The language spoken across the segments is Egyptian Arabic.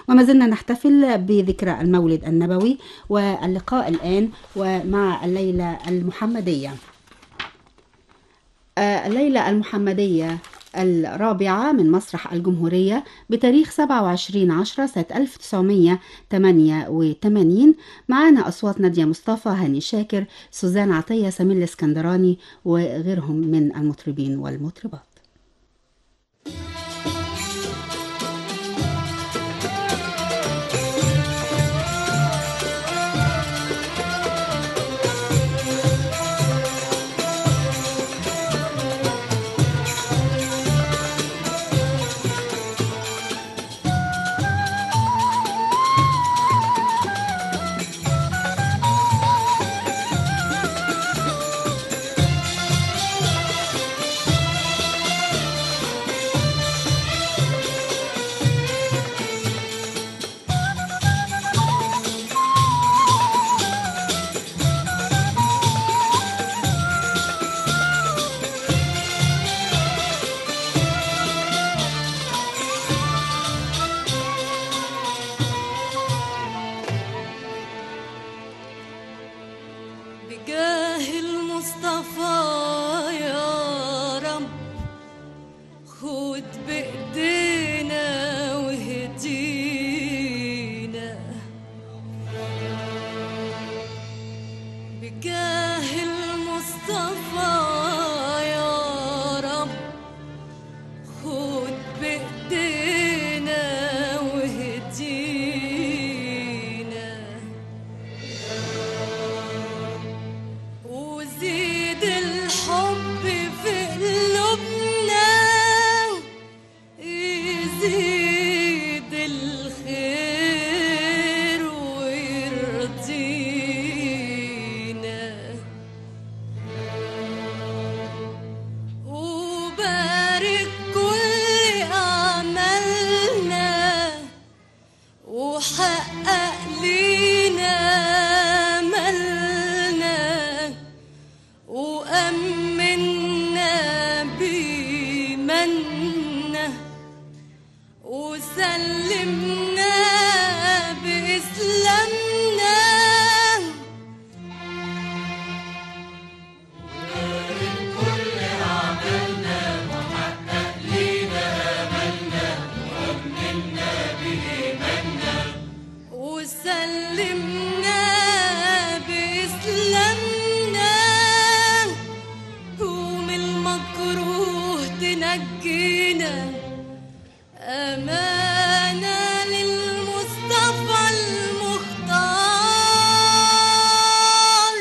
وما زلنا نحتفل بذكرى المولد النبوي واللقاء الآن ومع الليلة المحمدية آه، الليلة المحمدية الرابعة من مسرح الجمهورية بتاريخ 27 10 سنة 1988 معانا أصوات نادية مصطفى هاني شاكر سوزان عطية سمير الاسكندراني وغيرهم من المطربين والمطربات بجاه المصطفى يا رب خد بإيدينا وهدينا بجاه المصطفى يا رب خد بإيدينا وهدينا وزيد الحب في قلوبنا يزيد الخير ويرضينا وبارك كل أعمالنا وحقق لينا ملنا وأمنا بمنا وسلمنا بإسلامنا وسلمنا بإسلامنا قوم المكروه تنجينا أمانة للمصطفى المختار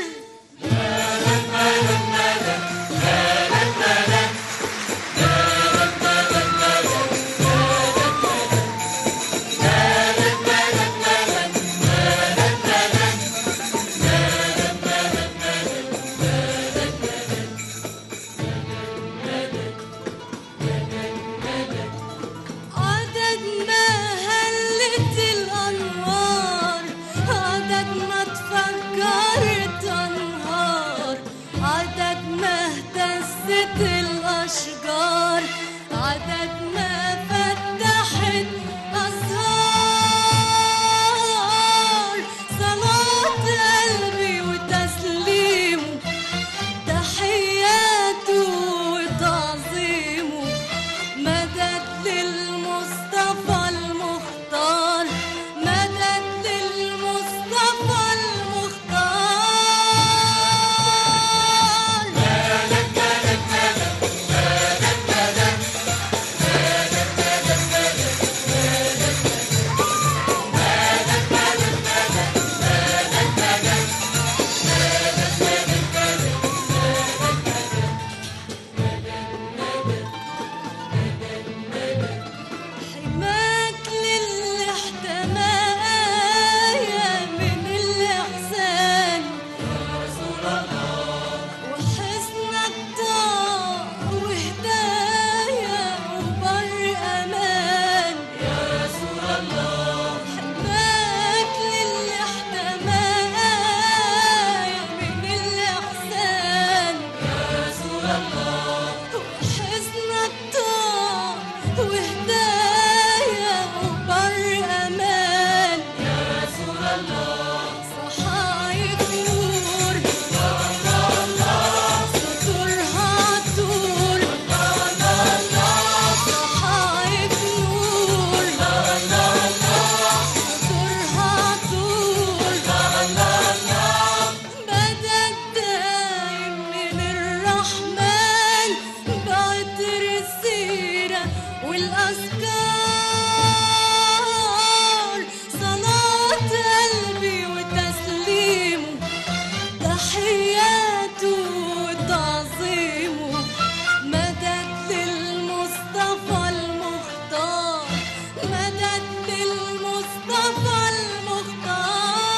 المصطفى المختار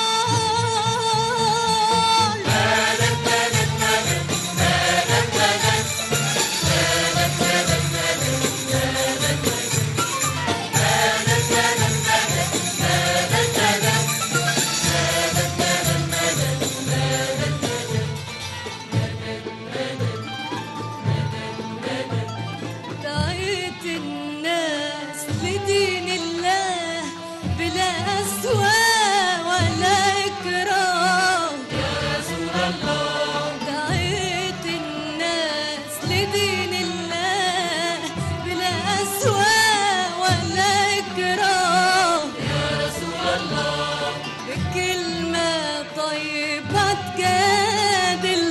دعيت الناس لدين الله بلا أسواء ولا إكراه يا رسول الله دعيت الناس لدين الله بلا أسواء ولا إكراه يا رسول الله بكلمة طيبة تجادل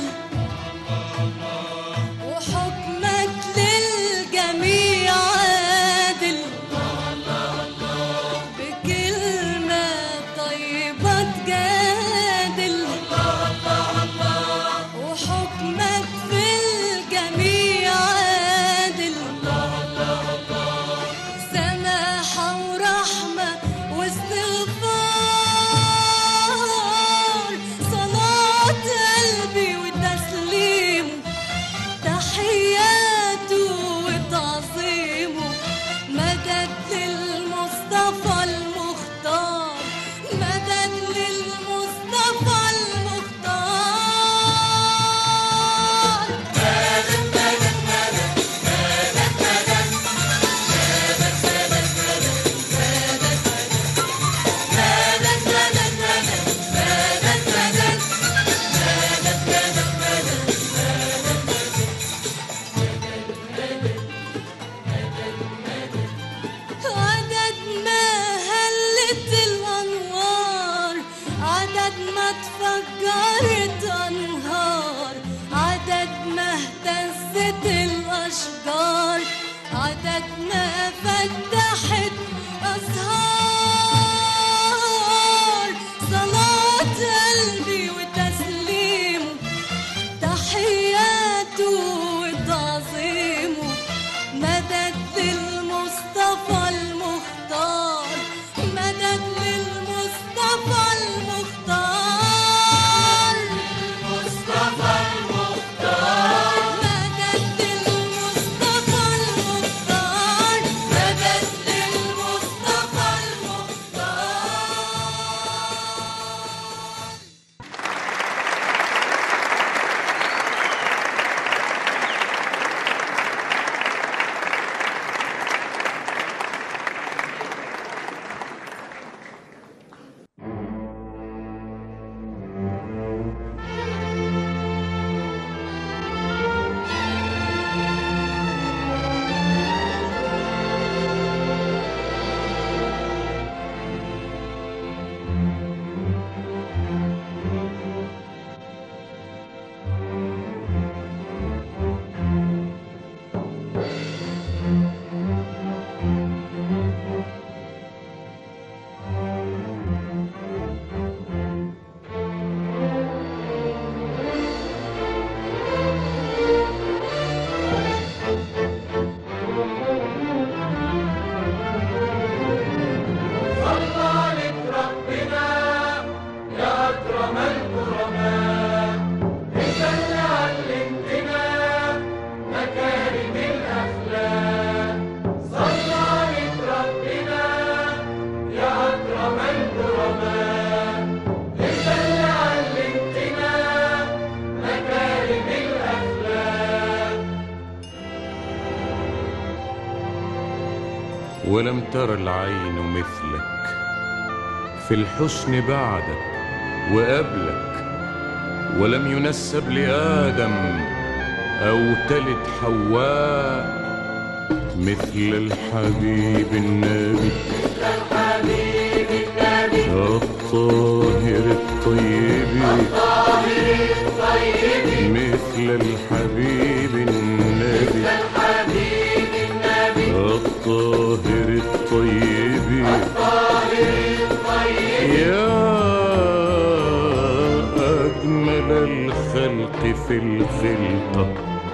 وحكمك للجميع عادل بكلمة طيبة تجادل وحكمك في الجميع عادل سماحة ورحمة واستغفار صلاة قلبي وتسليم تحياته وتعظيمه مدد للمصطفى المختار مدد للمصطفى المختار عدد ما هلت الأنوار عدد ما تفجرت أنهار عدد ما اهتزت الأشجار عدد ما فتحت أزهار صلاة قلبي وتسليمه تحياته وتعظيمه مدد للمصطفى المختار مدد للمصطفى المختار مصطفى المختار مدد للمصطفى المختار مدد للمصطفى المختار ولم تر العين مثلك في الحسن بعدك وقبلك ولم ينسب لآدم أو تلد حواء مثل الحبيب النبي الطاهر الطيب مثل الحبيب النبي الطاهر الطيب يا أجمل الخلق في الخلقة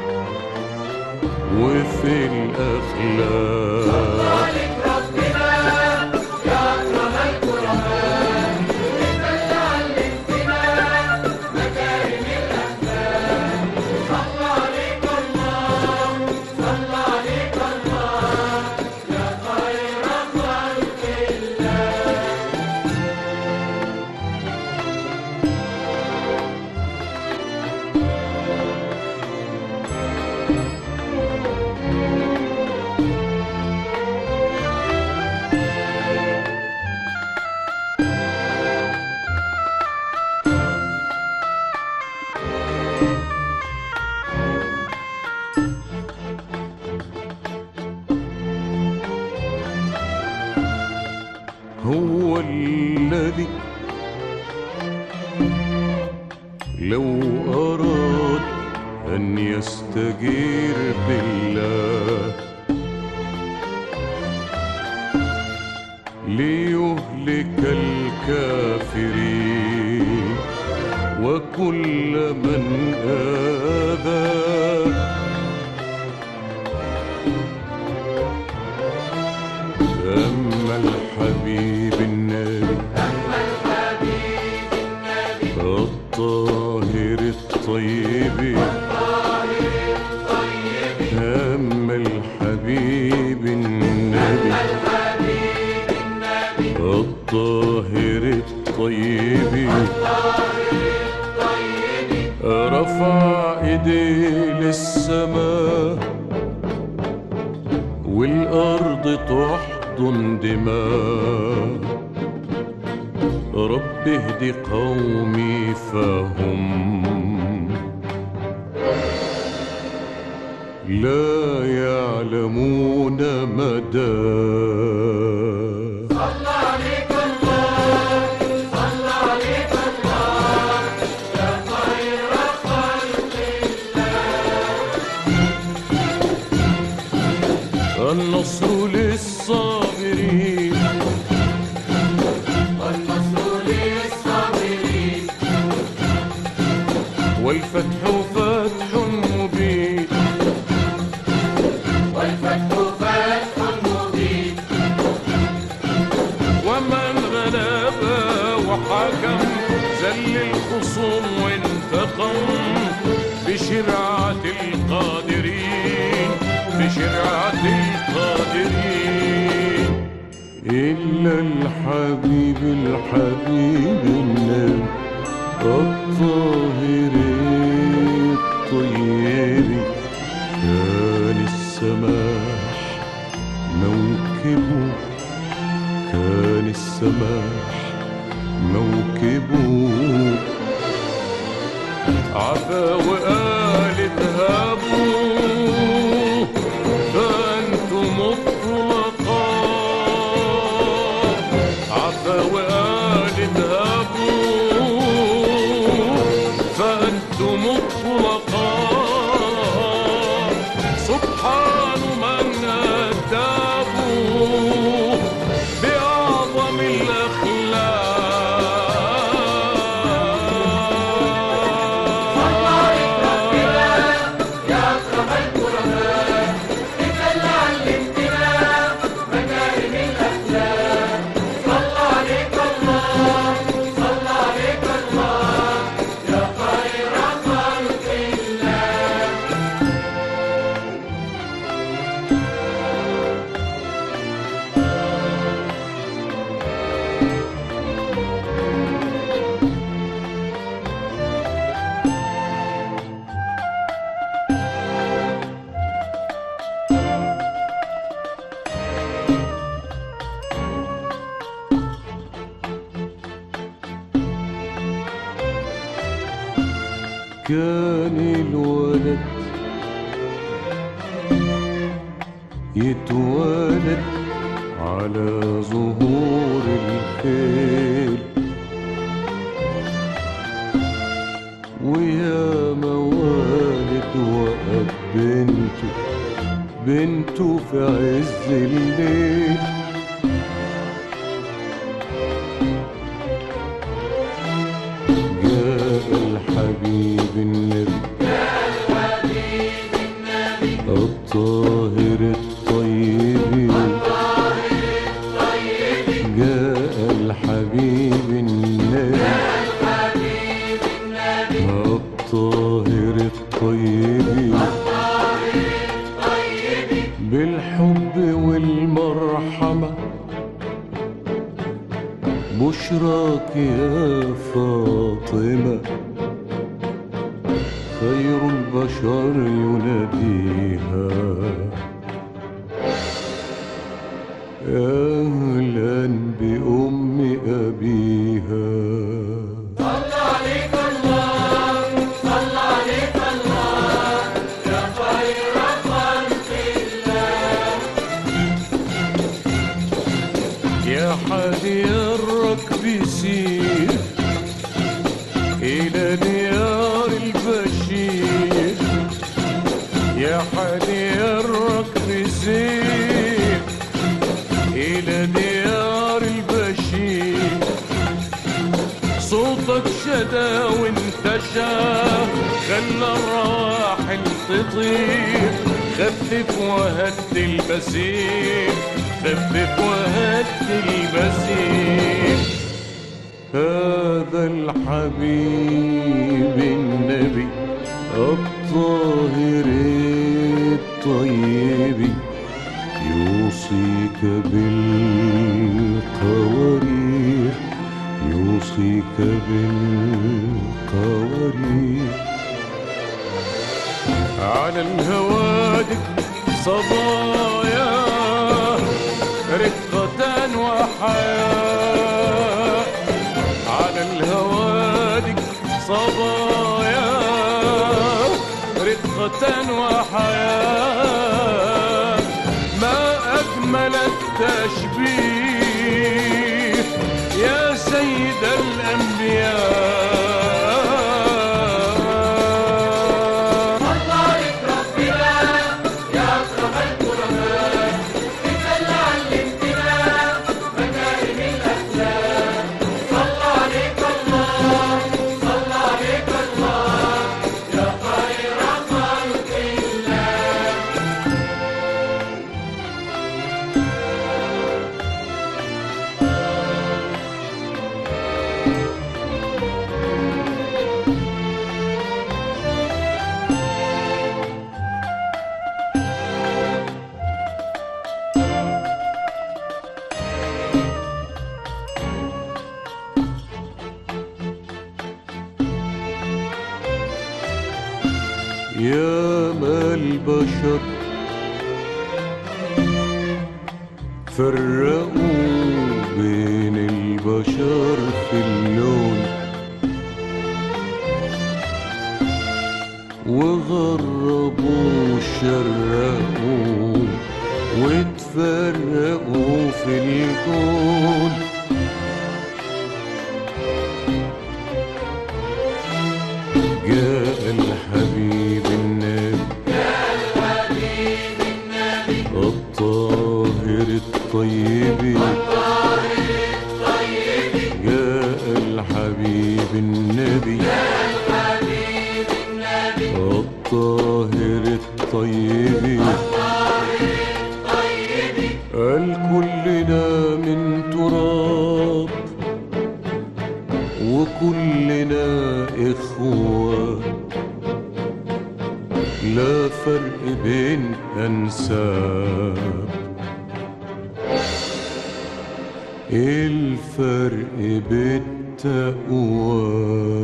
وفي الأخلاق هو الذي لو أراد أن يستجير بالله ليهلك الكافرين وكل من آذاه أما الحبيب النبي الطاهر الطيب أما الحبيب النبي الطاهر الطيب رفع ايديه للسماء والأرض تحضن دماء رب اهد قومي فهم لا يعلمون مدى النصر للصابرين والفتح فتح مبين ومن غلب وحكم زل الخصوم وانتقم بشرعة القادرين بشرعة القادرين إلا الحبيب الحبيب النبي الطاهر الطيب كان السماح موكبه كان السماح موكبه عفا وقال اذهبوا فأنتم الطلقاء عفا وقال اذهبوا فأنتم الطلقاء سبحان من أدابوا بأعظم الأخلاق كان الولد يتولد على ظهور الخيل ويا موالد وأب بنته بنته في عز الليل جاء الحبيب النبي الطاهر الطيب جاء الحبيب النبي الطاهر الطيب بالحب والمرحمة بشراك يا فاطمة خير البشر يناديها أهلا بأم أبيها يا حبيب تسير إلى ديار البشير يا حادي الركب سير إلى ديار البشير صوتك شدا وانتشى خلى الرواحل تطير خفف وهد المسير خفف وهد المسير هذا الحبيب النبي الطاهر الطيب يوصيك بالقوارير يوصيك بالقوارير على الهوادك صبايا رقة وحياة على الهوادك صبايا رقة وحياة ما أجمل التشبيه يا سيد الأنبياء يا ما البشر فرقوا بين البشر في اللون وغربوا شرقوا واتفرقوا في الكون جاء الحبيب النبي الطاهر الطيب جاء الحبيب النبي الطاهر الطيب قال كلنا من تراب وكلنا إخوة لا فرق بين أنساب الفرق بالتقوى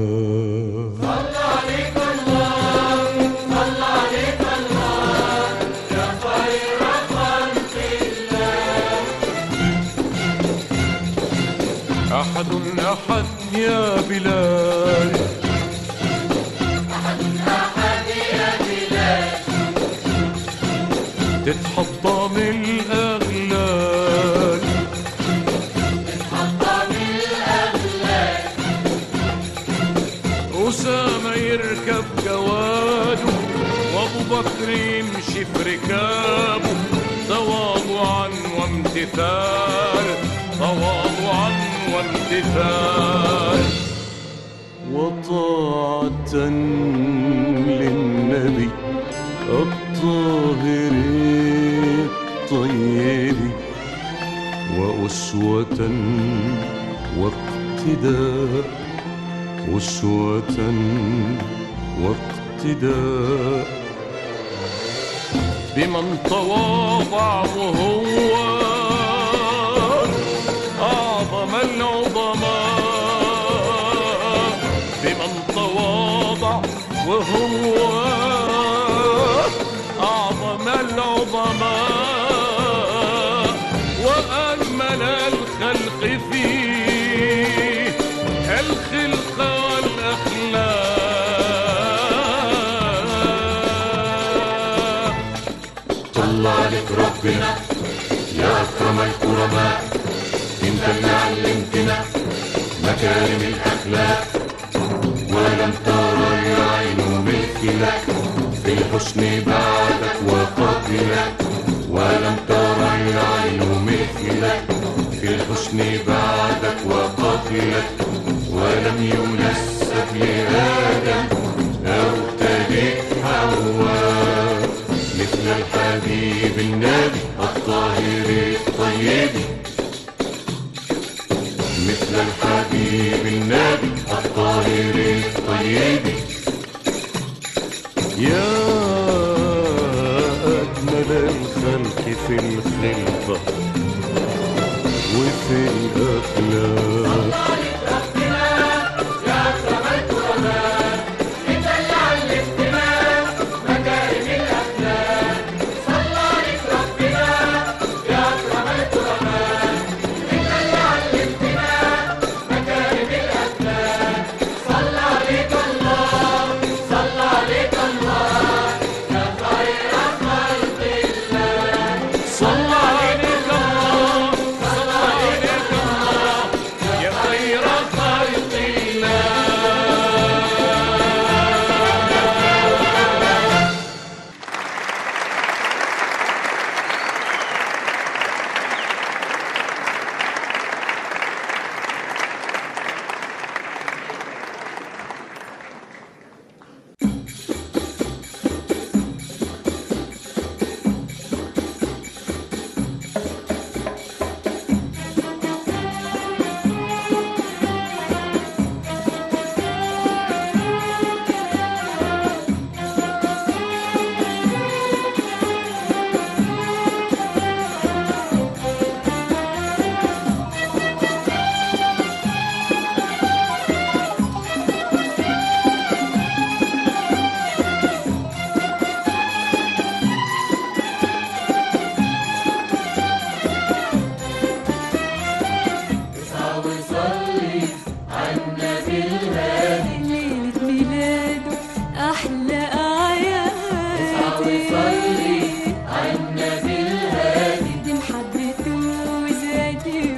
أحد أحد يا بلال تتحطم الأغلال أسامة يركب جواده وأبو بكر يمشي في ركابه تواضعا وامتثال تواضعا وامتثال وطاعة للنبي الطاهر الطيب وأسوة واقتداء أسوة واقتداء بمن تواضع وهو أعظم العظماء بمن تواضع وهو أعظم العظماء وأجمل الخلق فيه الخلق والأخلاق طلع عليك ربنا يا أكرم الكرماء انت اللي علمتنا الأخلاق ولم ترى العين مثلك في الحسن بعدك وقبلك ولم ترى العين مثلك في الحسن بعدك وقبلك ولم ينسب لآدم أو تلد حواء مثل الحبيب النبي الطاهر الطيب مثل الحبيب النبي الطاهر الطيب يا أجمل الخلق في الخلقة وفي الأخلاق صلى عليك الله صلى عليك الله يا خير خلق الله ليلة ميلاده أحلى أعياد دي محبته وزادي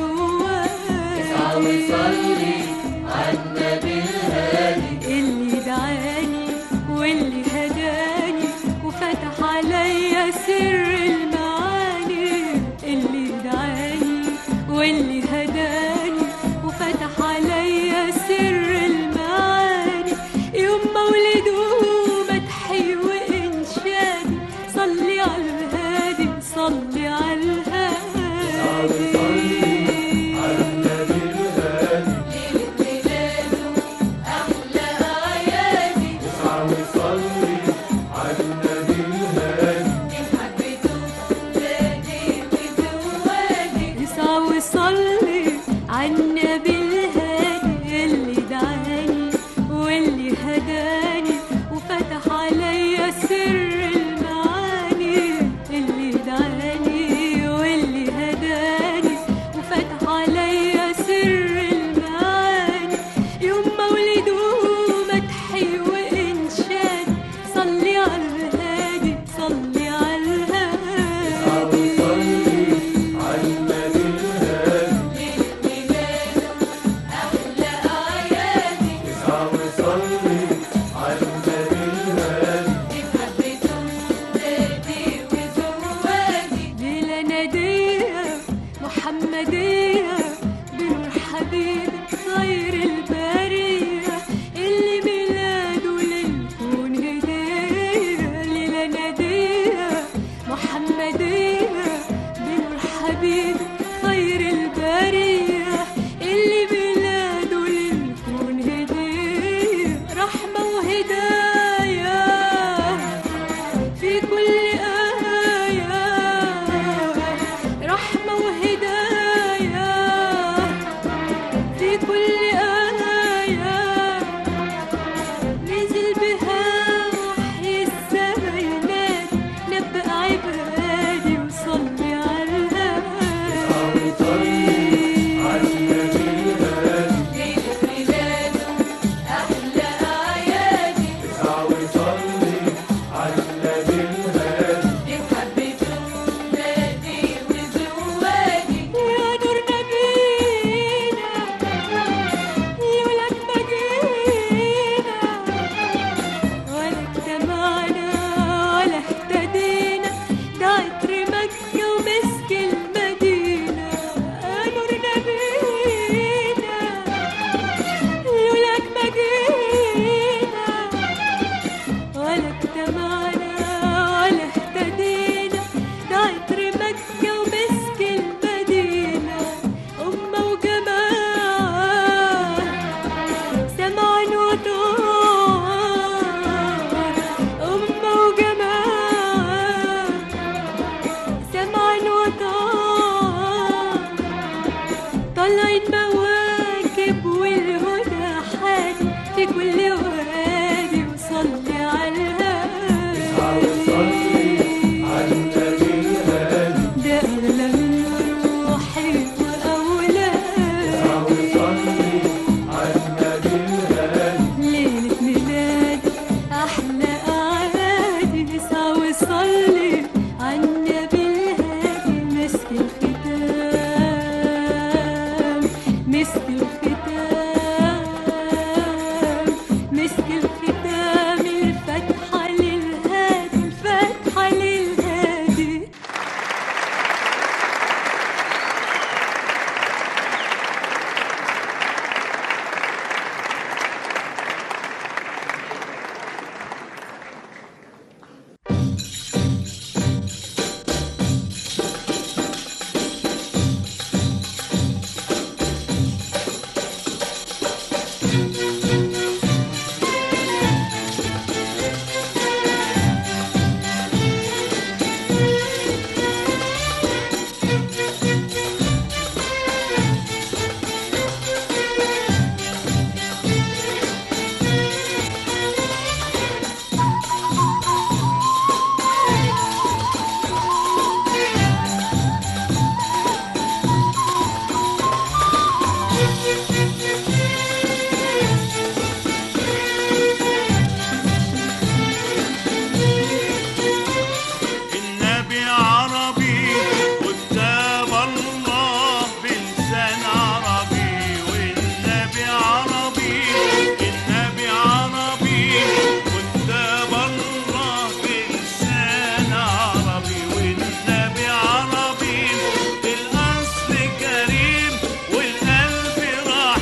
وزواد اللي دعاني واللي هداني وفتح عليا سر المعاني اللي دعاني واللي هداني وفتح عليا سر المعاني يوم مولده مدحي وإنشادي صلي على الهادي صلي على الهادي يسعى ويصلي عالنبي الهادي اللي دعاني واللي هداني وفتح عليا سر المعاني اللي دعاني واللي هداني وفتح عليا سر المعاني يوم مولده مدحي وإنشاد صلي على الهادي صلي على الهادي ليلة نادية محمدية بنور حبيبك خير البرية اللي ميلاده للكون هدية ليلة نادية محمدية بنور حبيبك خير البرية اللي ميلاده للكون هدية رحمة وهداية في كل آية رحمة وهداية في كل آية نزل بها وحي السما ينادي نبأ عبادي وصلي على يا نور نبينا المواكب والهدى حادي في كل وادي وصلي على الهادي ده أغلى من روحي وأولادي ليلة ميلادي أحلى أعيادي نسعى وصلي عالنبي الهادي مسك الختام مسك الختام مسك الختام الفاتحة للهادي الفاتحة للهادي النبي عربي قدام الله بلسان عربي والنبي عربي النبي عربي قدام الله بلسان عربي والنبي عربي الأصل كريم والقلب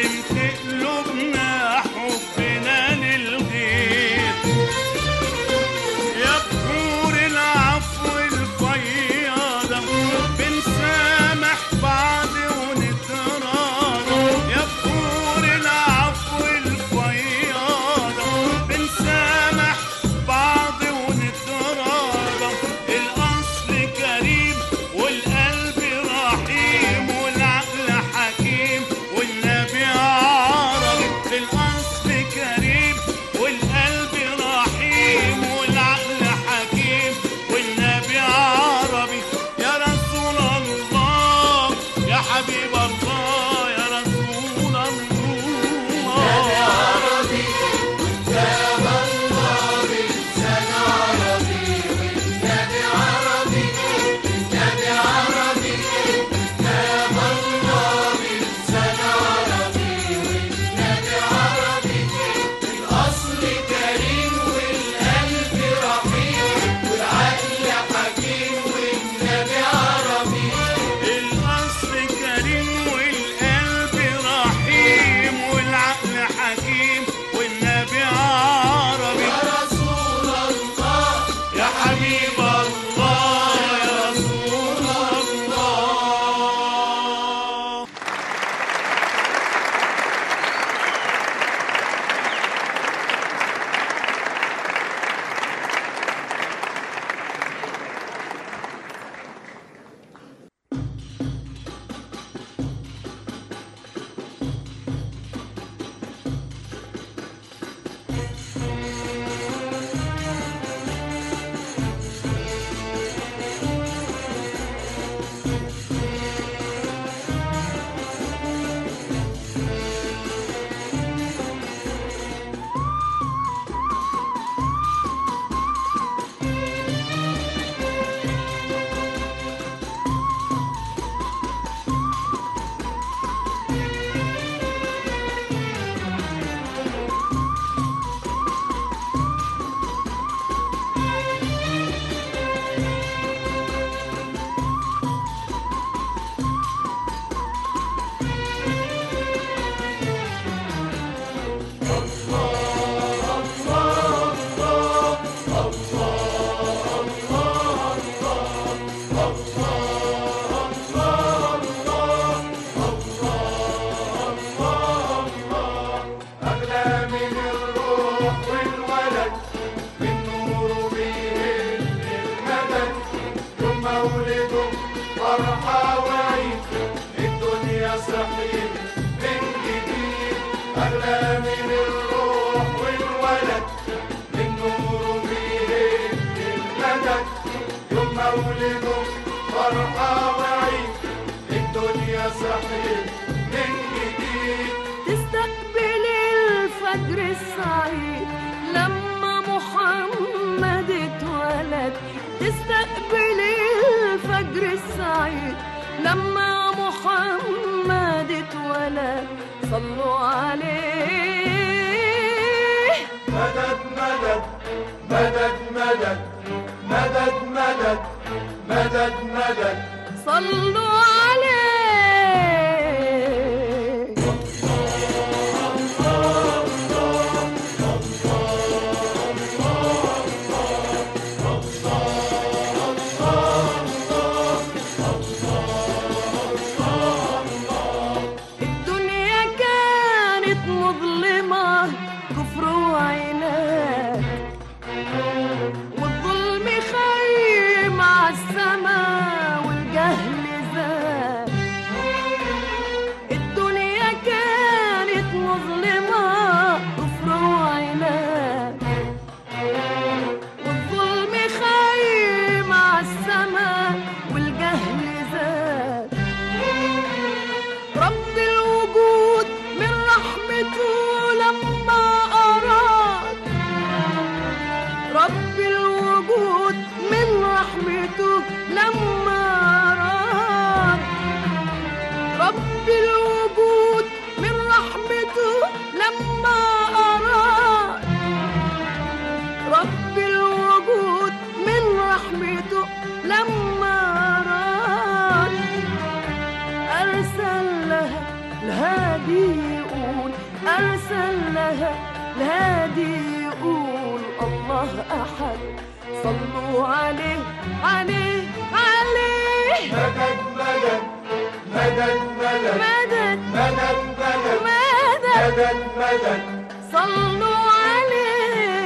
تملئ قلوبنا حبنا للغير يا بحور العفو الفياضة بنسامح بعض ونتراضى يا بحور العفو الفياضة بنسامح بعض ونتراضى الأصل كريم والقلب رحيم والعقل حكيم والنبي عربي الأصل كريم والقلب رحيم والعقل حكيم والنبي عربي يا رسول الله يا حبيب الله يا رسول الله يا عربي الأصل كريم والقلب رحيم والعقل حكيم والنبي عربي يا رسول الله يا حبيب الله يا رسول الله أغلى من الروح والولد من نوره بيهل المدد يوم مولده فرحة وعيد الدنيا صحيح من جديد أغلى من الروح والولد من نوره بيهل المدد يوم مولده فرحة وعيد الدنيا صحيح من جديد تستقبل الفجر السعيد لما محمد اتولد تستقبل الفجر السعيد لما محمد اتولد صلوا عليه مدد مدد مدد مدد مدد مدد مدد مدد صلوا عليه الدنيا كانت مظلمة كفر وعناد والظلم خيم على السما والجهل زاد الدنيا كانت مظلمة كفر وعناد والظلم خيم على السما والجهل زاد رب الوجود من رحمته لما أراد رب الوجود من رحمته لما أرسل لها الهادي يقول الله أحد صلوا عليه عليه عليه مدد مدد مدد مدد مدد مدد مدد مدد مدد مدد صلوا عليه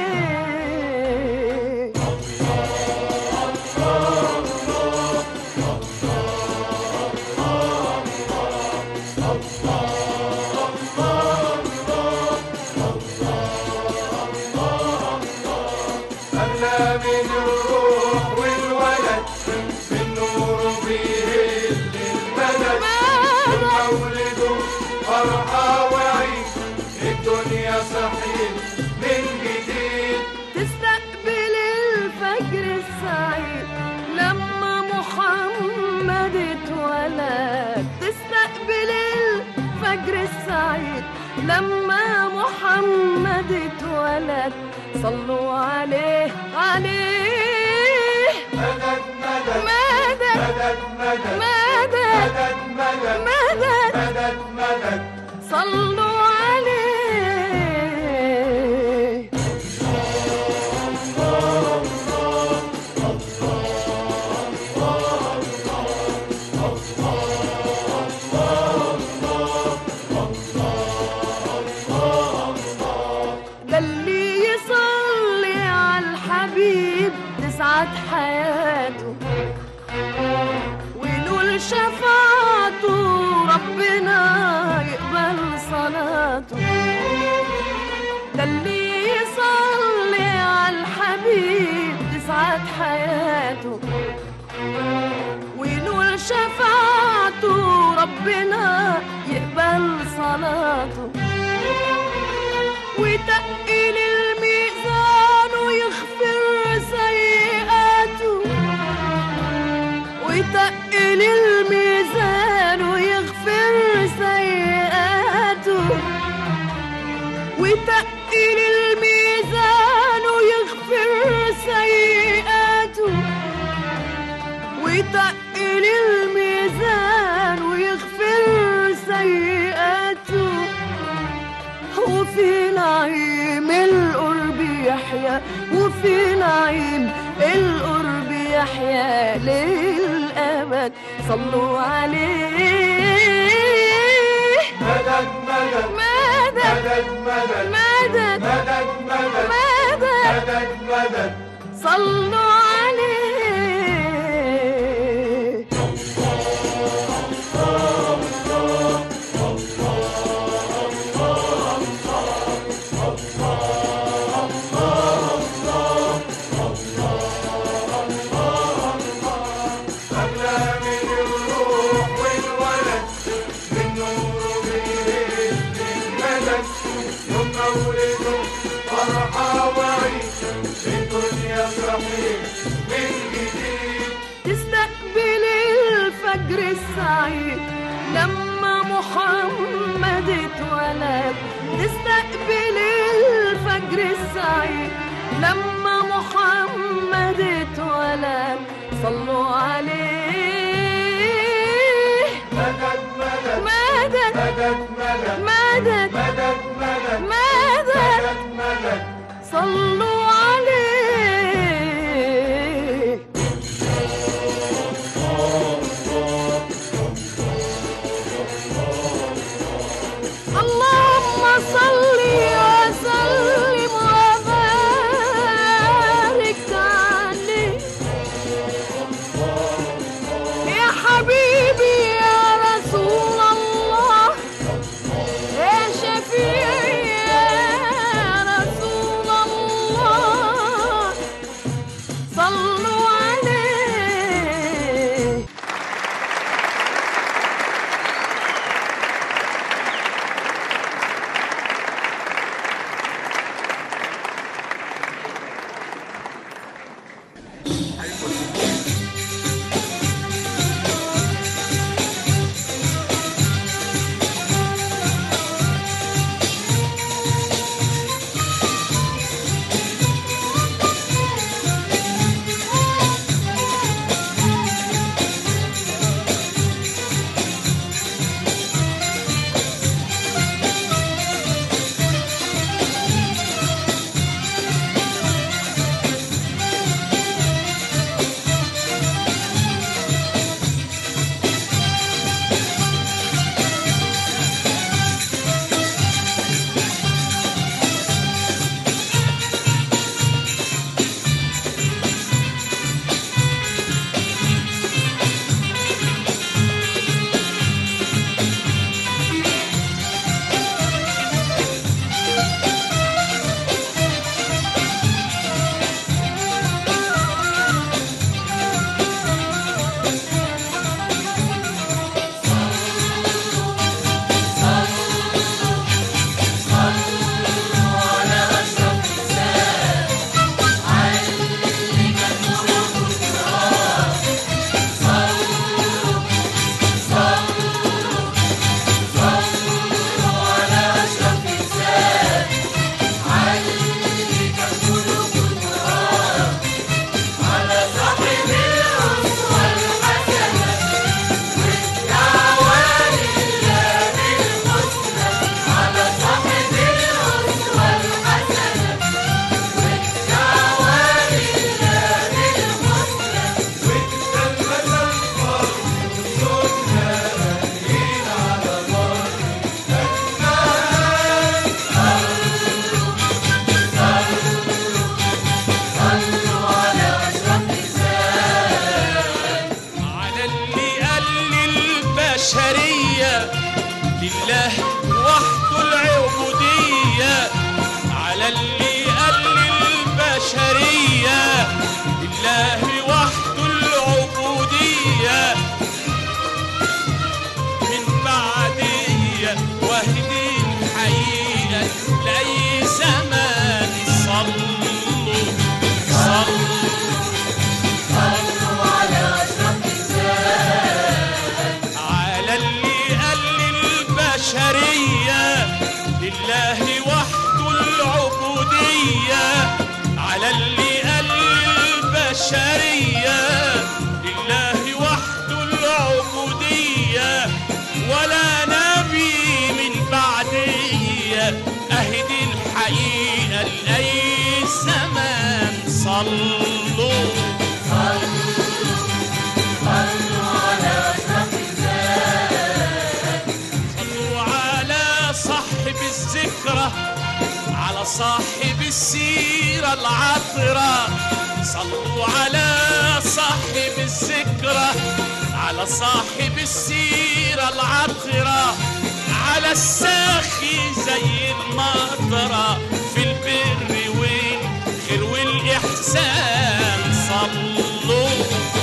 أغلى من الروح والولد من نور فيه المدد مدد مولده فرحة وعيد الدنيا صحيح من جديد تستقبل الفجر السعيد لما محمد اتولد تستقبل الفجر السعيد لما محمد اتولد صلوا عليه عليه مدد مدد مدد مدد مدد مدد مدد مدد مدد مدد مدد صلوا عليه ده اللي يصلي على الحبيب تسعد حياته ونقول شفاعته ربنا يقبل صلاته ده اللي يصلي على الحبيب تسعد حياته ونقول شفاعته ربنا يقبل صلاته ويتقل الميزان ويغفر سيئاته ويتقل الميزان ويغفر سيئاته ويتقل الميزان ويغفر سيئاته ويتقل الميزان ويغفر سيئاته وفي نعيم القرب يحيا وفي نعيم القرب يحيا للأبد صلوا عليه مدد مدد مدد مدد مدد مدد مدد مدد مدد مدد مدد صلوا عليه أغلى من الروح والولد من نور فيه المدد يوم مولده فرحة وعيد الدنيا صحيح من جديد تستقبل الفجر السعيد لما محمد اتولد تستقبل الفجر السعيد لما محمد اتولد صلوا عليه مدد مدد مدد مدد مدد مدد مدد مدد مدد مدد مدد صلوا عليه اللهم صل وسلم وبارك عليه يا حبيبي يا رسول الله صلوا صلوا على صاحب الذكرى على صاحب السيرة العطرة صلوا على صاحب الذكرى على صاحب السيرة العطرة على الساخي زي المطرة في البر والخير والإحسان صلوا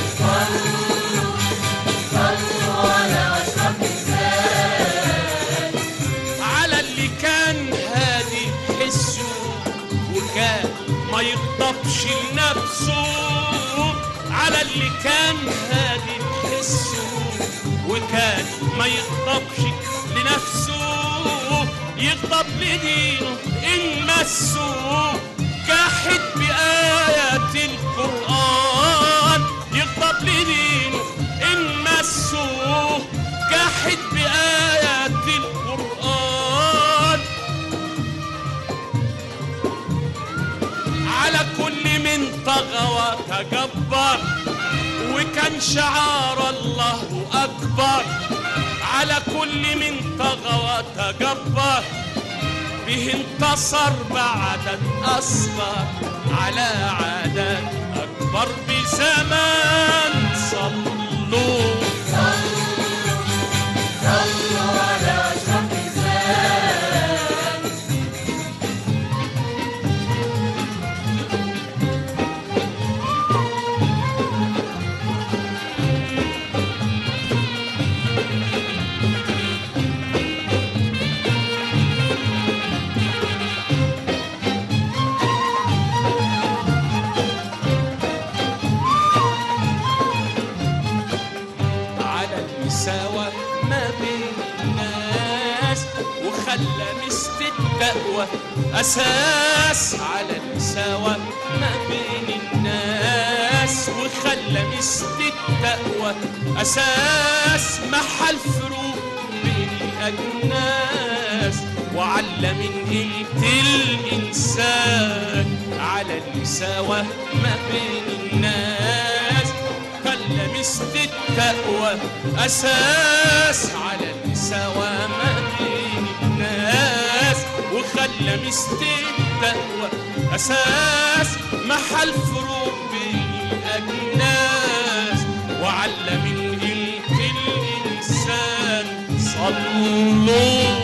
على اللي كان هادي حسه وكان ما يغضبش لنفسه على اللي كان هادي حسه وكان ما يغضبش لنفسه يغضب لدينه إن مسه جاحد بآيات القرآن يغضب لدينه إن مسه جاحد بآيات القرآن على كل من طغى وتجبر وكان شعار الله أكبر على كل من طغى وتجبر به انتصر بعدد أصغر على عدد أكبر بزمان صلوا على المساواة ما بين الناس وخلى مست التقوى أساس على المساواة ما بين الناس وخلى مست التقوى أساس محل فروق بين الأجناس وعلم قيمة الإنسان على المساواة ما بين الناس خلى مست التقوى أساس على المساواة ما بين الناس وخلى مست التقوى أساس محل فروق بين الأجناس وعلم قيمة الإنسان صلوا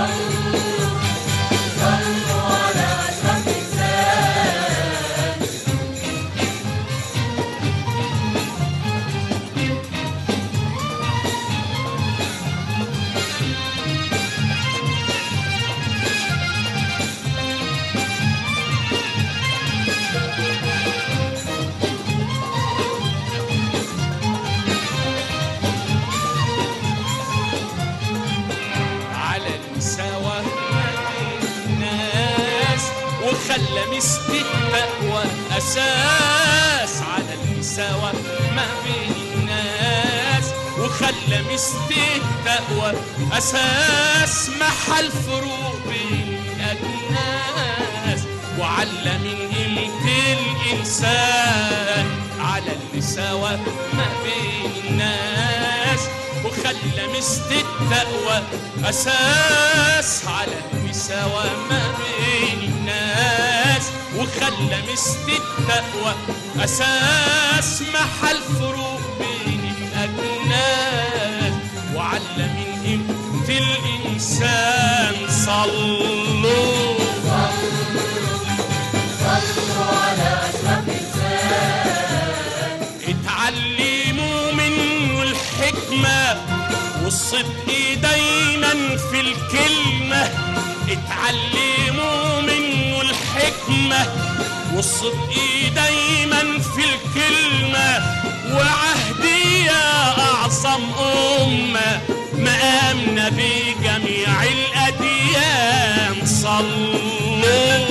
على المساواة ما بين الناس وخلى مست التقوى أساس على المساواة ما بين الناس وخلى مست التقوى أساس محل فروق بين الأجناس وعلم قيمة الإنسان على المساواة ما بين الناس وخلى مست التقوى أساس على المساواة ما بين الناس وخلى مست التقوى أساس محل فروق بين الأجناس وعلم قيمة الإنسان صلوا اتعلموا منه الحكمة والصدق دايما في الكلمة اتعلموا منه الحكمة والصدق دايما في الكلمة وعهدي يا أعظم أمة مقامنا بجميع الأديان صلوا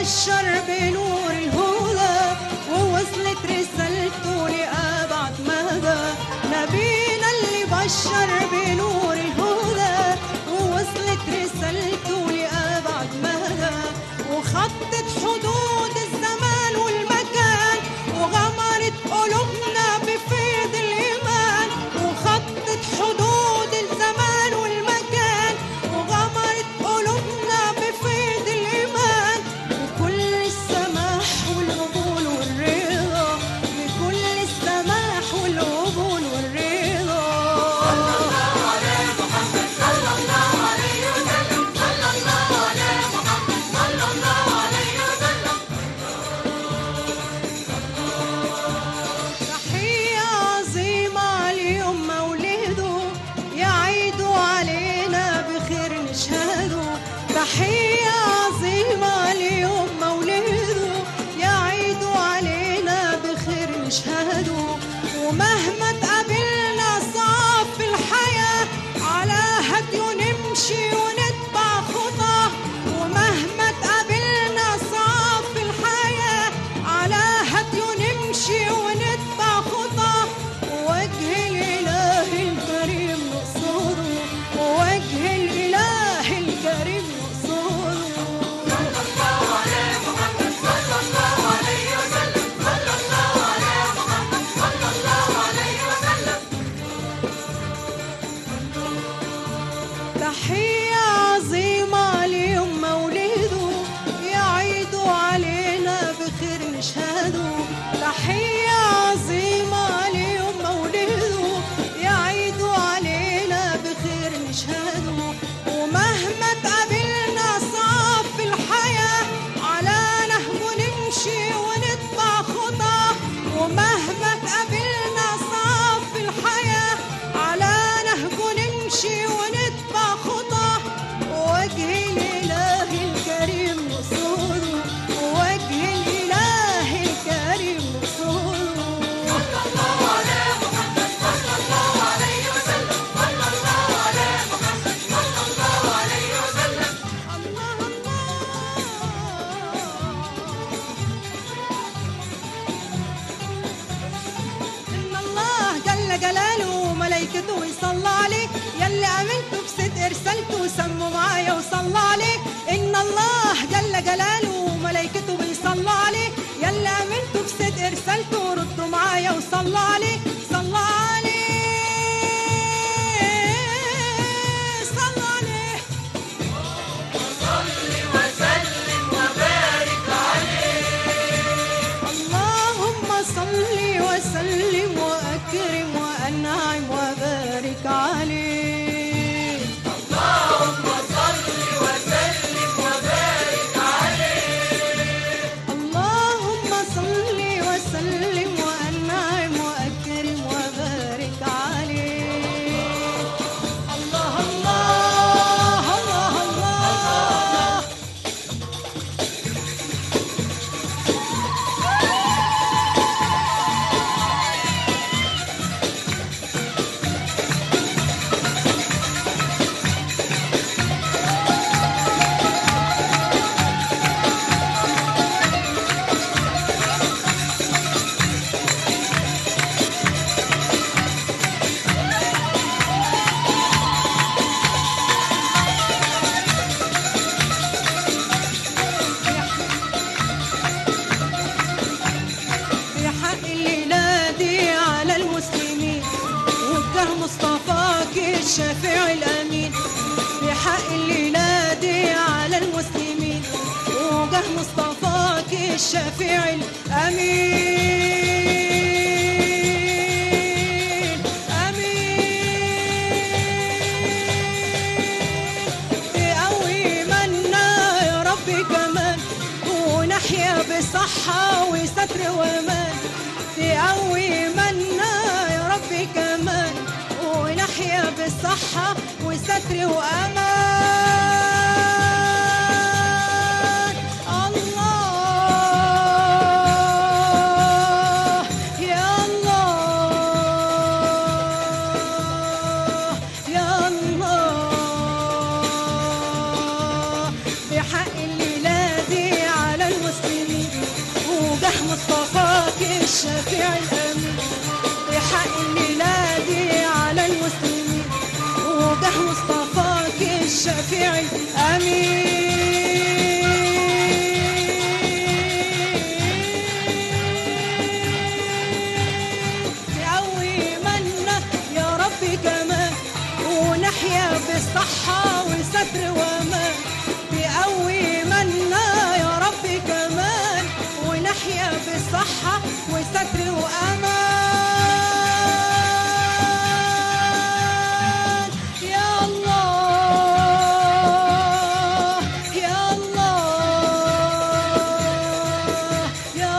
بشر بنور الهدى ووصلت رسالته لأبعد مدى نبينا اللي بشر بنور الهدى ووصلت رسالته لأبعد مدى وخطت حدود الزمان والمكان وغمرت قلوبنا بفيض الإيمان وخطت حدود الزمان والمكان وغمرت قلوبنا بفيض الإيمان بكل السماح والقبول والرضا بكل السماح والقبول والرضا تحية عظيمة ليوم مولده يعيدوا علينا بخير نشهده تحية عظيمة ليوم مولده يعيدوا علينا بخير نشهده ومهما تقابلنا صعب في الحياة على هديه نمشي ونتبع خطاه ومهما تقابلنا صعب في الحياة على هديه نمشي ونتبع خطاه ووجه الإله الكريم نقصده ووجه الإله الكريم نقصده تحية عظيمة ليوم مولده يعيدوا علينا بخير نشهده تحية عظيمة ليوم مولده يعيدوا علينا بخير نشهده ومهما تقابلنا صعب في الحياة على نهجه نمشي ونتبع خطاه ومهما تقابلنا صعب في الحياة على نهجه نمشي ونتبع خطاه وجه الإله الكريم نصوره وجه الإله الكريم نصوره الله إن الله جل جلاله وملائكته يصلى عليه يلي آمنتوا بصدق رسالته سموا معايا وصلى عليه إن الله جل جلاله وملائكته بيصلى عليه يلي آمنتوا بصدق رسالته ردوا معايا وصلى عليه صلى عليه صلى عليه اللهم صل وسلم واكرم وانعم وبارك عليه اللهم صل وسلم وانعم واكرم وبارك عليه الله الله الله الله بحق الليلة دي على المسلمين وجه مصطفاك الشافع الأمين بحق الليلة دي على المسلمين وجه مصطفاك الشافع الأمين أمين تقوي منا يا رب كمان ونحيا بصحة وستر وأمان تقوي منا يا رب كمان ونحيا بصحة وستر وأمان الله يا الله يا الله بحق الليلة دي على المسلمين الشفيع الأمين بحق الميلادي على المسلمين وجه مصطفاك الشفيع الأمين تقوي منا يا ربي كمان ونحيا بالصحة وستر وأمان تقوي منا يا ربي كمان ونحيا بالصحة وستر وأمان يا الله يا الله يا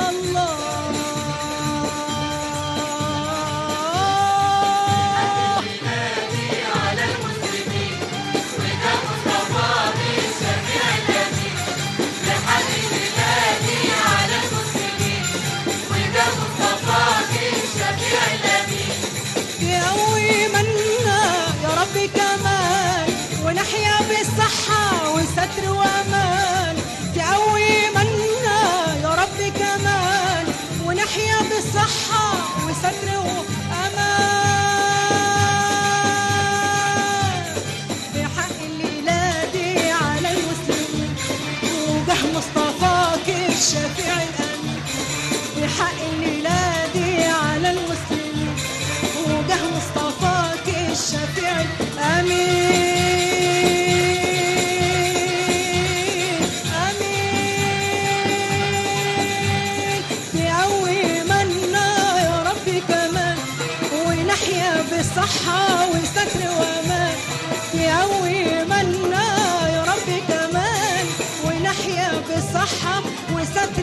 الله يقوي منا يا ربي كمان ونحيا بالصحة وستر وأمان تقوي منا يا ربي كمان ونحيا بالصحة وستر وأمان بحق الميلادي على المسلمين وجه مصطفاك الشفيع الأمين بحق الميلادي على المسلمين وجه مصطفاك الشفيع الأمين أمين تقوي منا يا ربي كمان ونحيا بالصحة وستر وأمان تقوي منا يا ربي كمان ونحيا بالصحة وستر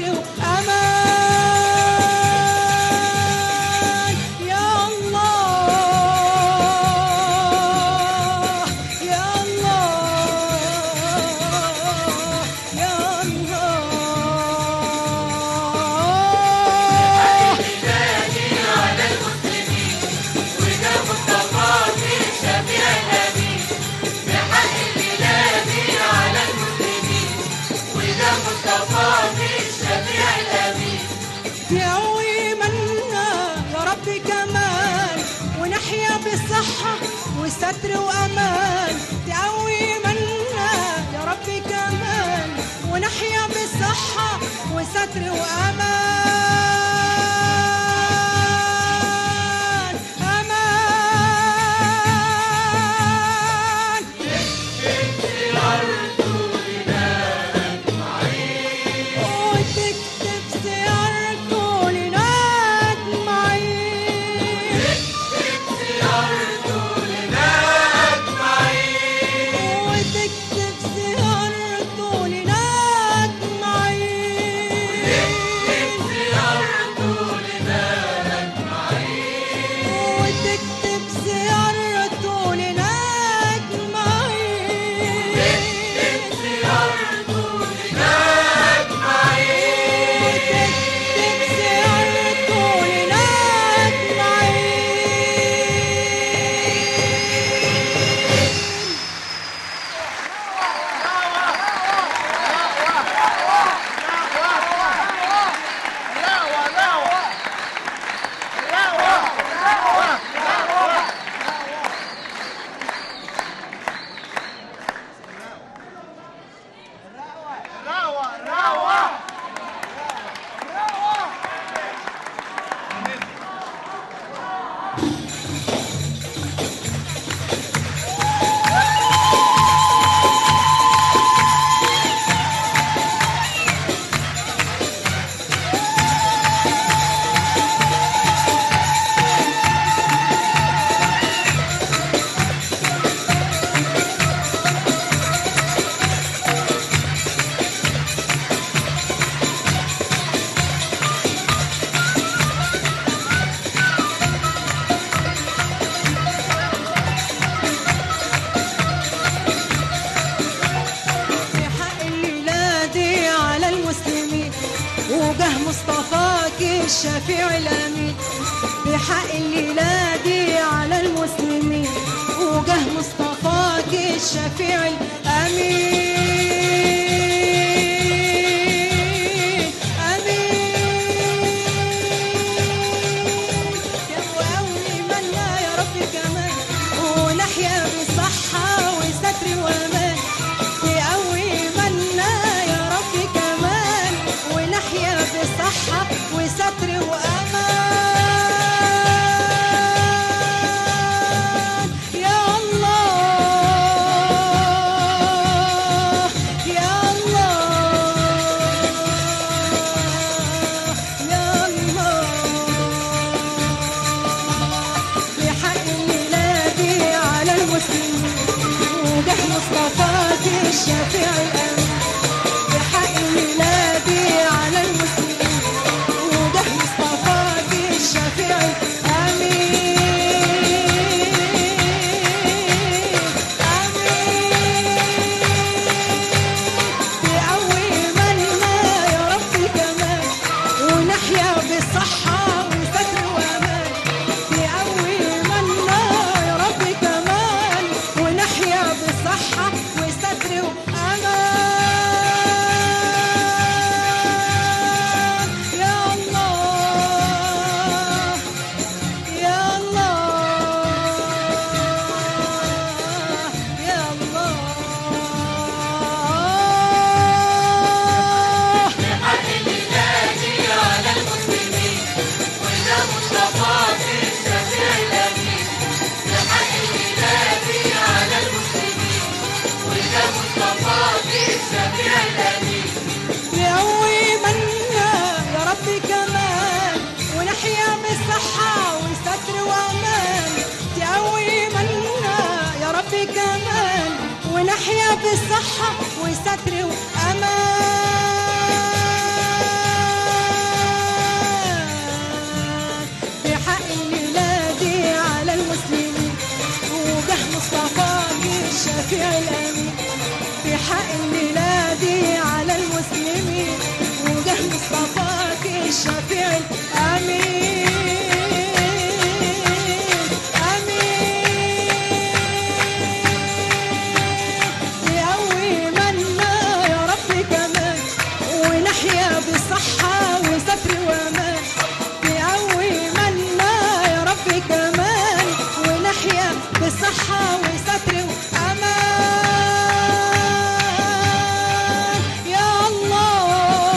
وأمان يا الله يا الله يا الله تقوي منا يا ربي كمان ونحيا بالصحة وستر وأمان تقوي منا يا ربي كمان ونحيا بالصحة وستر وأمان أمان وتكتب سيارته لناد معين وتكتب سيارته لناد معين وتكتب سيارته لناد معين وتكتب سيارته لناد معين في حق الميلادي على المسلمين وجه مصطفاك الشفيع الامين بحق الميلادي على المسلمين وجه مصطفاك الشفيع الامين امين الشفيع الأمين بحق ميلادي على المسلمين وده مصطفاك الشفيع الأمين بقوي منا يا رب كمان ونحيا بالصحة وستر وأمان بقوي منا يا رب كمان ونحيا بالصحة وستر وأمان يا الله يا الله يا الله يقوي منا يا رب كمان ونحيا بالصحة وستر وأمان تقوي منا يا رب كمان ونحيا بالصحة وستر وأمان بحق ميلادي على المسلمين وجه مصطفاك الشفيع الأمين بحق ميلادي على المسلمين وجه مصطفاك الشفيع الأمين أمين يقوي منا يا رب كمان ونحيا بالصحة وستر وأمان يقوي منا يا رب كمان ونحيا بالصحة وستر وأمان يا الله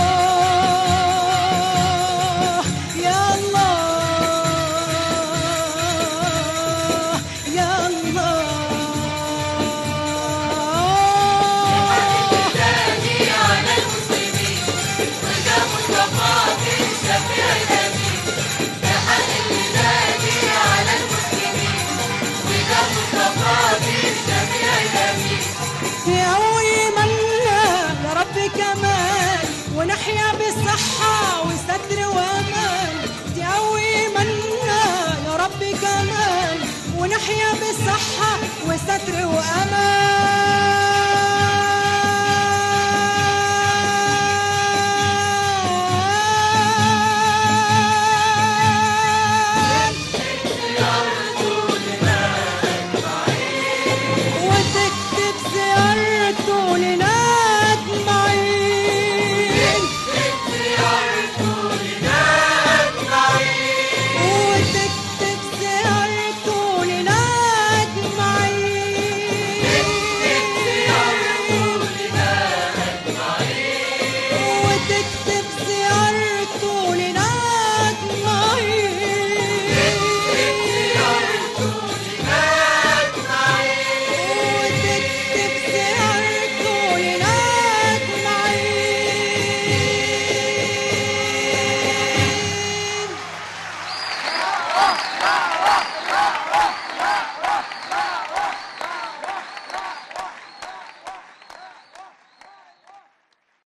يا الله يا الله يقوي منا يا رب كمان ونحيا بالصحة وستر وأمان تقوي منا يا رب كمان ونحيا بالصحة وستر وأمان